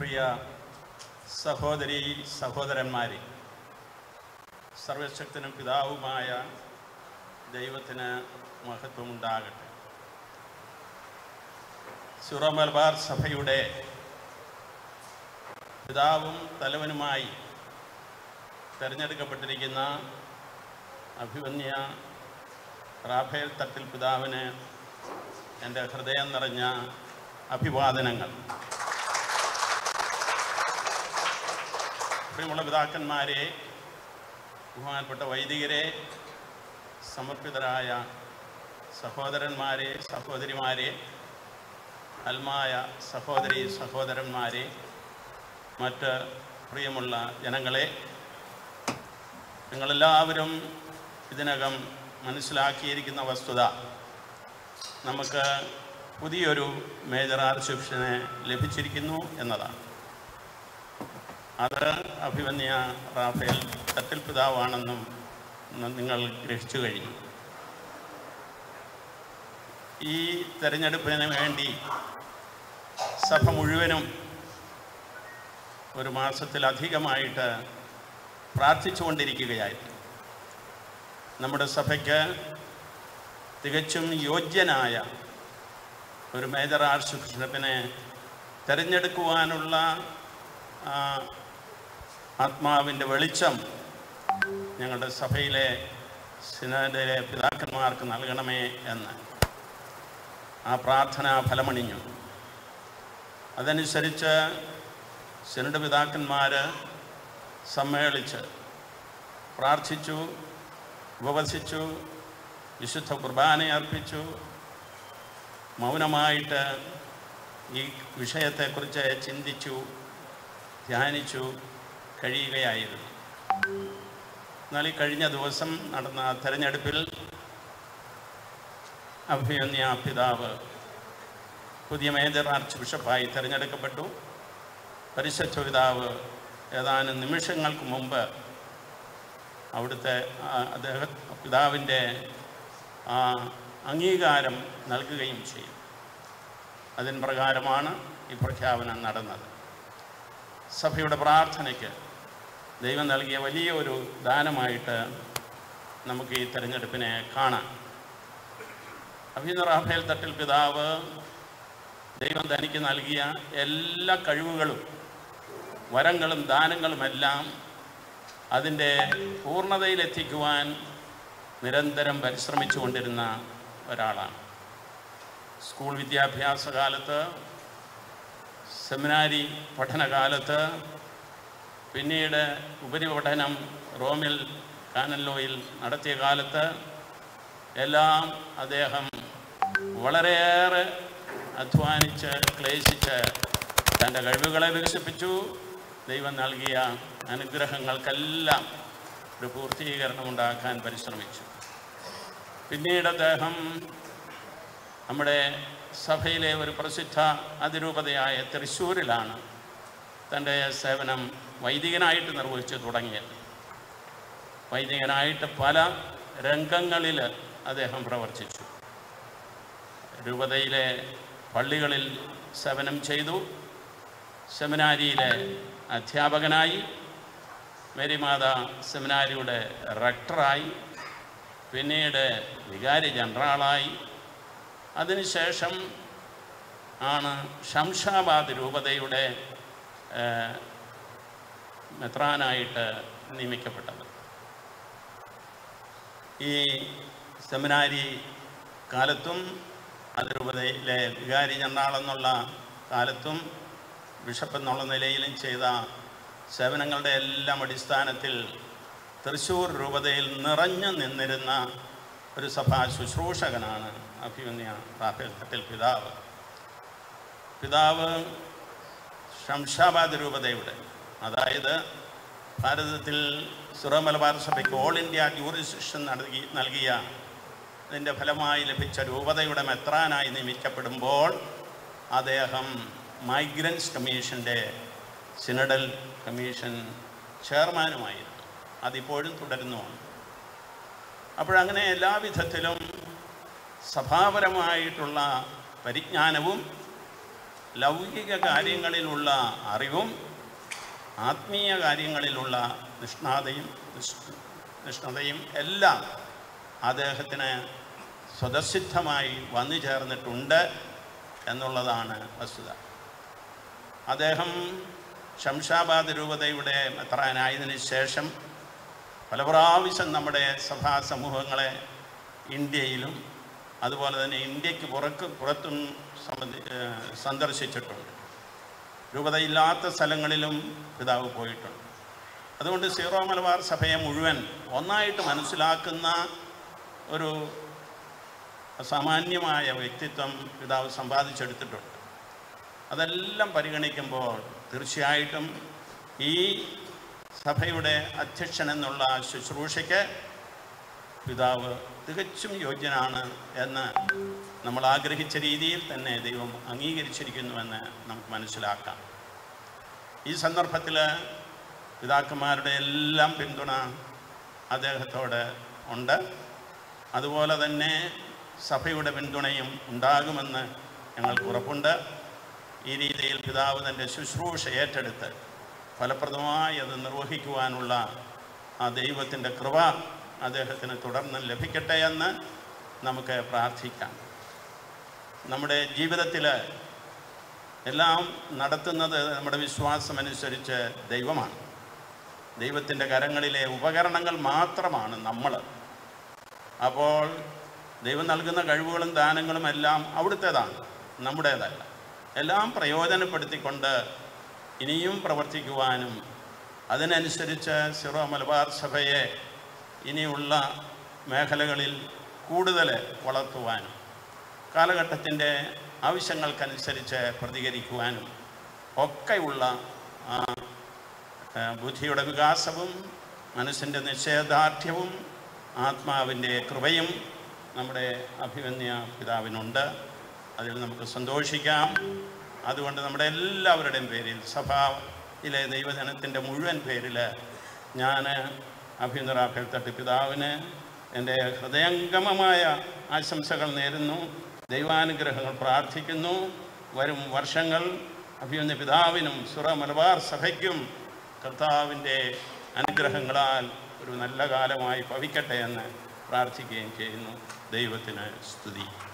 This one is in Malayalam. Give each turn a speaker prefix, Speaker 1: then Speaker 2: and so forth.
Speaker 1: പ്രിയ സഹോദരി സഹോദരന്മാരെ സർവശക്തനും പിതാവുമായ ദൈവത്തിന് മഹത്വമുണ്ടാകട്ടെ സിറോ മലബാർ സഭയുടെ പിതാവും തലവനുമായി തിരഞ്ഞെടുക്കപ്പെട്ടിരിക്കുന്ന അഭിവന്യ റാഫേൽ തട്ടിൽ പിതാവിന് എൻ്റെ ഹൃദയം നിറഞ്ഞ അഭിവാദനങ്ങൾ പ്രിയമുള്ള പിതാക്കന്മാരെ ബഹുമാനപ്പെട്ട വൈദികരെ സമർപ്പിതരായ സഹോദരന്മാരെ സഹോദരിമാരെ അൽമായ സഹോദരി സഹോദരന്മാരെ മറ്റ് പ്രിയമുള്ള ജനങ്ങളെ നിങ്ങളെല്ലാവരും ഇതിനകം മനസ്സിലാക്കിയിരിക്കുന്ന വസ്തുത നമുക്ക് പുതിയൊരു മേജർ ആർച്ചിപ്ഷനെ ലഭിച്ചിരിക്കുന്നു എന്നതാണ് അത് അഭിമന്യ റാഫേൽ തട്ടിൽ പിതാവാണെന്നും നിങ്ങൾ ഗ്രഹിച്ചു കഴിഞ്ഞു ഈ തെരഞ്ഞെടുപ്പിന് വേണ്ടി സഭ മുഴുവനും ഒരു മാസത്തിലധികമായിട്ട് പ്രാർത്ഥിച്ചുകൊണ്ടിരിക്കുകയായിരുന്നു നമ്മുടെ സഭയ്ക്ക് തികച്ചും യോഗ്യനായ ഒരു മേജർ ആർച്ച് ബിഷപ്പിനെ തിരഞ്ഞെടുക്കുവാനുള്ള ആ, ആത്മാവിൻ്റെ വെളിച്ചം ഞങ്ങളുടെ സഭയിലെ സിനഡിലെ പിതാക്കന്മാർക്ക് നൽകണമേ എന്ന് ആ പ്രാർത്ഥന ഫലമണിഞ്ഞു അതനുസരിച്ച് സിനഡ് പിതാക്കന്മാർ സമ്മേളിച്ച് പ്രാർത്ഥിച്ചു ഉപവസിച്ചു വിശുദ്ധ കുർബാന അർപ്പിച്ചു മൗനമായിട്ട് ഈ വിഷയത്തെക്കുറിച്ച് ചിന്തിച്ചു ധ്യാനിച്ചു കഴിയുകയായിരുന്നു എന്നാൽ ഈ കഴിഞ്ഞ ദിവസം നടന്ന തെരഞ്ഞെടുപ്പിൽ അഭിമന്യ പിതാവ് പുതിയ മേജർ ആർച്ച് ബിഷപ്പായി തിരഞ്ഞെടുക്കപ്പെട്ടു പരിശുദ്ധ പിതാവ് ഏതാനും നിമിഷങ്ങൾക്ക് മുമ്പ് അവിടുത്തെ ആ, അദ്ദേഹ പിതാവിൻ്റെ ആ, അംഗീകാരം നൽകുകയും ചെയ്യും അതിൻ പ്രകാരമാണ് ഈ പ്രഖ്യാപനം നടന്നത് സഭയുടെ പ്രാർത്ഥനയ്ക്ക് ദൈവം നൽകിയ വലിയ ഒരു ദാനമായിട്ട് നമുക്ക് ഈ തെരഞ്ഞെടുപ്പിനെ കാണാം അഭിനന്ദ റാഫേൽ തട്ടിൽ പിതാവ് ദൈവം തനിക്ക് നൽകിയ എല്ലാ കഴിവുകളും വരങ്ങളും ദാനങ്ങളുമെല്ലാം അതിൻ്റെ പൂർണ്ണതയിലെത്തിക്കുവാൻ നിരന്തരം പരിശ്രമിച്ചു കൊണ്ടിരുന്ന ഒരാളാണ് സ്കൂൾ വിദ്യാഭ്യാസ കാലത്ത് സെമിനാരി പഠനകാലത്ത് പിന്നീട് ഉപരിപഠനം റോമിൽ കാനല്ലോയിൽ നടത്തിയ കാലത്ത് എല്ലാം അദ്ദേഹം വളരെയേറെ അധ്വാനിച്ച് ക്ലേശിച്ച് തൻ്റെ കഴിവുകളെ വികസിപ്പിച്ചു ദൈവം നൽകിയ അനുഗ്രഹങ്ങൾക്കെല്ലാം ഒരു പൂർത്തീകരണം ഉണ്ടാക്കാൻ പരിശ്രമിച്ചു പിന്നീട് അദ്ദേഹം നമ്മുടെ സഭയിലെ ഒരു പ്രസിദ്ധ അതിരൂപതയായ തൃശ്ശൂരിലാണ് തൻ്റെ സേവനം വൈദികനായിട്ട് നിർവഹിച്ചു തുടങ്ങിയത് വൈദികനായിട്ട് പല രംഗങ്ങളിൽ അദ്ദേഹം പ്രവർത്തിച്ചു രൂപതയിലെ പള്ളികളിൽ സേവനം ചെയ്തു സെമിനാരിയിലെ അധ്യാപകനായി മേരിമാത സെമിനാരിയുടെ റക്ടറായി പിന്നീട് വികാരി ജനറാളായി അതിനുശേഷം ആണ് ഷംഷാബാദ് രൂപതയുടെ ഏഹ്, മെത്രാനായിട്ട് നിയമിക്കപ്പെട്ടത് ഈ സെമിനാരി കാലത്തും അതിരൂപതയിലെ വികാരി ജനറാൾ എന്നുള്ള കാലത്തും ബിഷപ്പ് എന്നുള്ള നിലയിലും ചെയ്ത സേവനങ്ങളുടെ എല്ലാം അടിസ്ഥാനത്തിൽ തൃശ്ശൂർ രൂപതയിൽ നിറഞ്ഞു നിന്നിരുന്ന ഒരു സഭാ ശുശ്രൂഷകനാണ് അഭിമന്യ റാഫേൽ തട്ടിൽ പിതാവ് പിതാവ് ഷംഷാബാദ് രൂപതയുടെ അതായത് ഭാരതത്തിൽ സുറ മലബാർ സഭയ്ക്ക് ഓൾ ഇന്ത്യ ജൂറിസ്ഡിക്ഷൻ നൽകി നൽകിയ അതിൻ്റെ ഫലമായി ലഭിച്ച രൂപതയുടെ മെത്രാനായി നിയമിക്കപ്പെടുമ്പോൾ അദ്ദേഹം മൈഗ്രൻസ് കമ്മീഷൻ്റെ സിനഡൽ കമ്മീഷൻ ചെയർമാനുമായിരുന്നു അതിപ്പോഴും തുടരുന്നുമാണ് അപ്പോഴങ്ങനെ എല്ലാ വിധത്തിലും സഭാപരമായിട്ടുള്ള പരിജ്ഞാനവും ലൗകിക കാര്യങ്ങളിലുള്ള അറിവും ആത്മീയ കാര്യങ്ങളിലുള്ള നിഷ്ണാതയും നിഷ്- നിഷ്ണതയും എല്ലാം അദ്ദേഹത്തിന് സ്വതസിദ്ധമായി വന്നു ചേർന്നിട്ടുണ്ട് എന്നുള്ളതാണ് വസ്തുത അദ്ദേഹം ശംഷാബാദ് രൂപതയുടെ മെത്രാനായതിനു ശേഷം പല പ്രാവശ്യം നമ്മുടെ സഭാ സമൂഹങ്ങളെ ഇന്ത്യയിലും അതുപോലെ തന്നെ ഇന്ത്യക്ക് പുറക്ക് പുറത്തും സംബന്ധി ഏഹ് സന്ദർശിച്ചിട്ടുണ്ട് രൂപതയില്ലാത്ത സ്ഥലങ്ങളിലും പിതാവ് പോയിട്ടുണ്ട് അതുകൊണ്ട് സീറോ മലബാർ സഭയെ മുഴുവൻ ഒന്നായിട്ട് മനസ്സിലാക്കുന്ന ഒരു അസാമാന്യമായ വ്യക്തിത്വം പിതാവ് സമ്പാദിച്ചെടുത്തിട്ടുണ്ട് അതെല്ലാം പരിഗണിക്കുമ്പോൾ തീർച്ചയായിട്ടും ഈ സഭയുടെ അധ്യക്ഷൻ എന്നുള്ള ശുശ്രൂഷയ്ക്ക് പിതാവ് തികച്ചും യോഗ്യനാണ് എന്ന് നമ്മൾ ആഗ്രഹിച്ച രീതിയിൽ തന്നെ ദൈവം അംഗീകരിച്ചിരിക്കുന്നുവെന്ന് നമുക്ക് മനസ്സിലാക്കാം ഈ സന്ദർഭത്തിൽ പിതാക്കന്മാരുടെ എല്ലാം പിന്തുണ അദ്ദേഹത്തോട് ഉണ്ട് അതുപോലെ തന്നെ സഭയുടെ പിന്തുണയും ഉണ്ടാകുമെന്ന് ഞങ്ങൾക്ക് ഉറപ്പുണ്ട് ഈ രീതിയിൽ പിതാവ് തൻ്റെ ശുശ്രൂഷ ഏറ്റെടുത്ത് ഫലപ്രദമായി അത് നിർവഹിക്കുവാനുള്ള ആ ദൈവത്തിൻ്റെ കൃപ അദ്ദേഹത്തിന് തുടർന്ന് ലഭിക്കട്ടെ എന്ന് നമുക്ക് പ്രാർത്ഥിക്കാം നമ്മുടെ ജീവിതത്തിൽ എല്ലാം നടത്തുന്നത് നമ്മുടെ വിശ്വാസമനുസരിച്ച് ദൈവമാണ് ദൈവത്തിൻ്റെ കരങ്ങളിലെ ഉപകരണങ്ങൾ മാത്രമാണ് നമ്മൾ അപ്പോൾ ദൈവം നൽകുന്ന കഴിവുകളും ദാനങ്ങളും എല്ലാം അവിടുത്തേതാണ് നമ്മുടേതല്ല എല്ലാം പ്രയോജനപ്പെടുത്തിക്കൊണ്ട് ഇനിയും പ്രവർത്തിക്കുവാനും അതിനനുസരിച്ച് സിറോ മലബാർ സഭയെ ഇനിയുള്ള മേഖലകളിൽ കൂടുതൽ വളർത്തുവാനും കാലഘട്ടത്തിൻ്റെ ആവശ്യങ്ങൾക്കനുസരിച്ച് പ്രതികരിക്കുവാനും ഒക്കെയുള്ള ആ, ആ, ബുദ്ധിയുടെ വികാസവും മനസ്സിൻ്റെ നിശ്ചയദാർഢ്യവും ആത്മാവിൻ്റെ കൃപയും നമ്മുടെ അഭിമന്യ പിതാവിനുണ്ട് അതിൽ നമുക്ക് സന്തോഷിക്കാം അതുകൊണ്ട് നമ്മുടെ എല്ലാവരുടെയും പേരിൽ സഭയിലെ ദൈവജനത്തിൻ്റെ മുഴുവൻ പേരിൽ ഞാൻ അഭ്യന്തര അഭ്യർത്ഥി പിതാവിന് എൻ്റെ ഹൃദയംഗമമായ ആശംസകൾ നേരുന്നു ദൈവാനുഗ്രഹങ്ങൾ പ്രാർത്ഥിക്കുന്നു വരും വർഷങ്ങൾ അഭിമന്യ പിതാവിനും സുറ മലബാർ സഭയ്ക്കും കർത്താവിൻ്റെ അനുഗ്രഹങ്ങളാൽ ഒരു നല്ല കാലമായി ഭവിക്കട്ടെ എന്ന് പ്രാർത്ഥിക്കുകയും ചെയ്യുന്നു ദൈവത്തിന് സ്തുതി